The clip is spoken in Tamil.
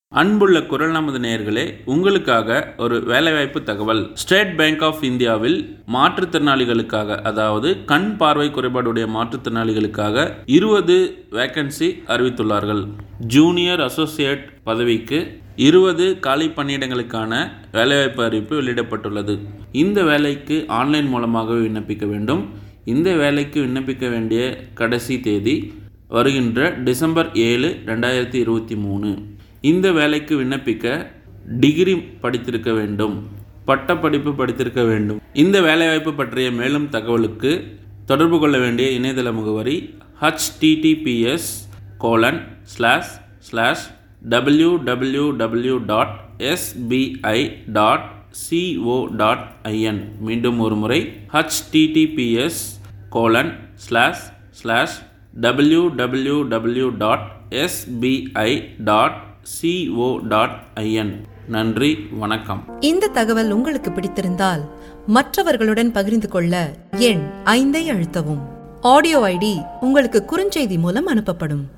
அன்புள்ள குரல் நமது நேயர்களே உங்களுக்காக ஒரு வேலைவாய்ப்பு தகவல் ஸ்டேட் பேங்க் ஆஃப் இந்தியாவில் மாற்றுத்திறனாளிகளுக்காக அதாவது கண் பார்வை குறைபாடுடைய மாற்றுத்திறனாளிகளுக்காக இருபது வேக்கன்சி அறிவித்துள்ளார்கள் ஜூனியர் அசோசியேட் பதவிக்கு இருபது காலி பணியிடங்களுக்கான வேலைவாய்ப்பு அறிவிப்பு வெளியிடப்பட்டுள்ளது இந்த வேலைக்கு ஆன்லைன் மூலமாக விண்ணப்பிக்க வேண்டும் இந்த வேலைக்கு விண்ணப்பிக்க வேண்டிய கடைசி தேதி வருகின்ற டிசம்பர் ஏழு ரெண்டாயிரத்தி இருபத்தி மூணு இந்த வேலைக்கு விண்ணப்பிக்க டிகிரி படித்திருக்க வேண்டும் பட்டப்படிப்பு படித்திருக்க வேண்டும் இந்த வேலைவாய்ப்பு பற்றிய மேலும் தகவலுக்கு தொடர்பு கொள்ள வேண்டிய இணையதள முகவரி HTTPS colon slash slash W W W dot SBI dot CO dot IN மீண்டும் ஒரு முறை HTTPS colon slash slash W W W dot SBI dot CO dot IN நன்றி வணக்கம் இந்த தகவல் உங்களுக்கு பிடித்திருந்தால் மற்றவர்களுடன் பகிர்ந்து கொள்ள எண் ஐந்தை அழுத்தவும் ஆடியோ ஐடி உங்களுக்கு குறுஞ்செய்தி மூலம் அனுப்பப்படும்